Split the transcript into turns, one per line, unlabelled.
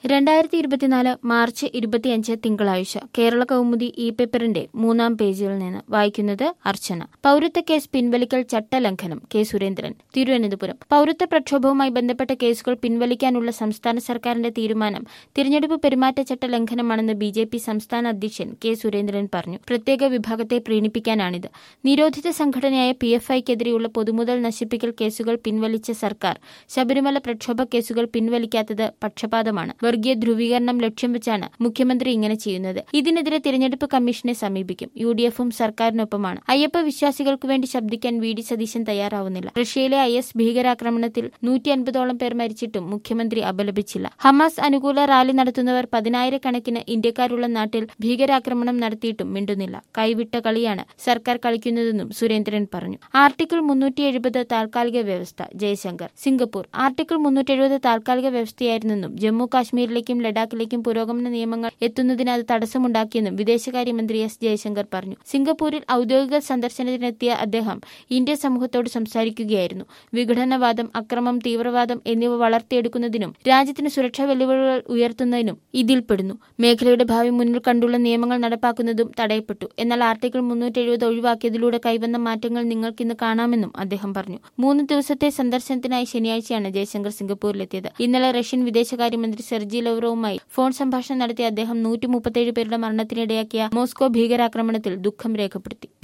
രണ്ടായിരത്തി ഇരുപത്തിനാല് മാർച്ച് ഇരുപത്തിയഞ്ച് തിങ്കളാഴ്ച കേരള കൗമുദി ഇ പേപ്പറിന്റെ മൂന്നാം പേജിൽ നിന്ന് വായിക്കുന്നത് അർച്ചന പൌരത്വ കേസ് പിൻവലിക്കൽ ചട്ടലംഘനം കെ സുരേന്ദ്രൻ തിരുവനന്തപുരം പൌരത്വ പ്രക്ഷോഭവുമായി ബന്ധപ്പെട്ട കേസുകൾ പിൻവലിക്കാനുള്ള സംസ്ഥാന സർക്കാരിന്റെ തീരുമാനം തിരഞ്ഞെടുപ്പ് പെരുമാറ്റച്ചട്ട ലംഘനമാണെന്ന് ബി ജെ പി സംസ്ഥാന അധ്യക്ഷൻ കെ സുരേന്ദ്രൻ പറഞ്ഞു പ്രത്യേക വിഭാഗത്തെ പ്രീണിപ്പിക്കാനാണിത് നിരോധിത സംഘടനയായ പി എഫ് ഐക്കെതിരെയുള്ള പൊതുമുതൽ നശിപ്പിക്കൽ കേസുകൾ പിൻവലിച്ച സർക്കാർ ശബരിമല പ്രക്ഷോഭ കേസുകൾ പിൻവലിക്കാത്തത് പക്ഷപാതമാണ് വർഗീയ ധ്രുവീകരണം ലക്ഷ്യം വെച്ചാണ് മുഖ്യമന്ത്രി ഇങ്ങനെ ചെയ്യുന്നത് ഇതിനെതിരെ തിരഞ്ഞെടുപ്പ് കമ്മീഷനെ സമീപിക്കും യു ഡി എഫും സർക്കാരിനൊപ്പമാണ് അയ്യപ്പ വിശ്വാസികൾക്ക് വേണ്ടി ശബ്ദിക്കാൻ വി ഡി സതീശൻ തയ്യാറാവുന്നില്ല റഷ്യയിലെ ഐ എസ് ഭീകരാക്രമണത്തിൽ നൂറ്റി അൻപതോളം പേർ മരിച്ചിട്ടും മുഖ്യമന്ത്രി അപലപിച്ചില്ല ഹമാസ് അനുകൂല റാലി നടത്തുന്നവർ പതിനായിരക്കണക്കിന് ഇന്ത്യക്കാരുള്ള നാട്ടിൽ ഭീകരാക്രമണം നടത്തിയിട്ടും മിണ്ടുന്നില്ല കൈവിട്ട കളിയാണ് സർക്കാർ കളിക്കുന്നതെന്നും സുരേന്ദ്രൻ പറഞ്ഞു ആർട്ടിക്കിൾ മുന്നൂറ്റി എഴുപത് താൽക്കാലിക വ്യവസ്ഥ ജയശങ്കർ സിംഗപ്പൂർ ആർട്ടിക്കിൾ മുന്നൂറ്റി എഴുപത് താൽക്കാലിക വ്യവസ്ഥയായിരുന്നെന്നും ജമ്മു കാശ്മീരിലേക്കും ലഡാക്കിലേക്കും പുരോഗമന നിയമങ്ങൾ എത്തുന്നതിന് അത് തടസ്സമുണ്ടാക്കിയെന്നും വിദേശകാര്യമന്ത്രി എസ് ജയശങ്കർ പറഞ്ഞു സിംഗപ്പൂരിൽ ഔദ്യോഗിക സന്ദർശനത്തിനെത്തിയ അദ്ദേഹം ഇന്ത്യൻ സമൂഹത്തോട് സംസാരിക്കുകയായിരുന്നു വിഘടനവാദം അക്രമം തീവ്രവാദം എന്നിവ വളർത്തിയെടുക്കുന്നതിനും രാജ്യത്തിന് സുരക്ഷാ വെല്ലുവിളികൾ ഉയർത്തുന്നതിനും ഇതിൽപ്പെടുന്നു മേഖലയുടെ ഭാവി മുന്നിൽ കണ്ടുള്ള നിയമങ്ങൾ നടപ്പാക്കുന്നതും തടയപ്പെട്ടു എന്നാൽ ആർട്ടിക്കിൾ മുന്നൂറ്റി എഴുപത് ഒഴിവാക്കിയതിലൂടെ കൈവന്ന മാറ്റങ്ങൾ നിങ്ങൾക്കിന്ന് കാണാമെന്നും അദ്ദേഹം പറഞ്ഞു മൂന്ന് ദിവസത്തെ സന്ദർശനത്തിനായി ശനിയാഴ്ചയാണ് ജയശങ്കർ സിംഗപ്പൂരിലെത്തിയത് ഇന്നലെ റഷ്യൻ വിദേശകാര്യമന്ത്രി സെർജി ലവ്റോവുമായി ഫോൺ സംഭാഷണം നടത്തിയ അദ്ദേഹം നൂറ്റി മുപ്പത്തേഴ് പേരുടെ മരണത്തിനിടയാക്കിയ മോസ്കോ ഭീകരാക്രമണത്തിൽ ദുഃഖം രേഖപ്പെടുത്തി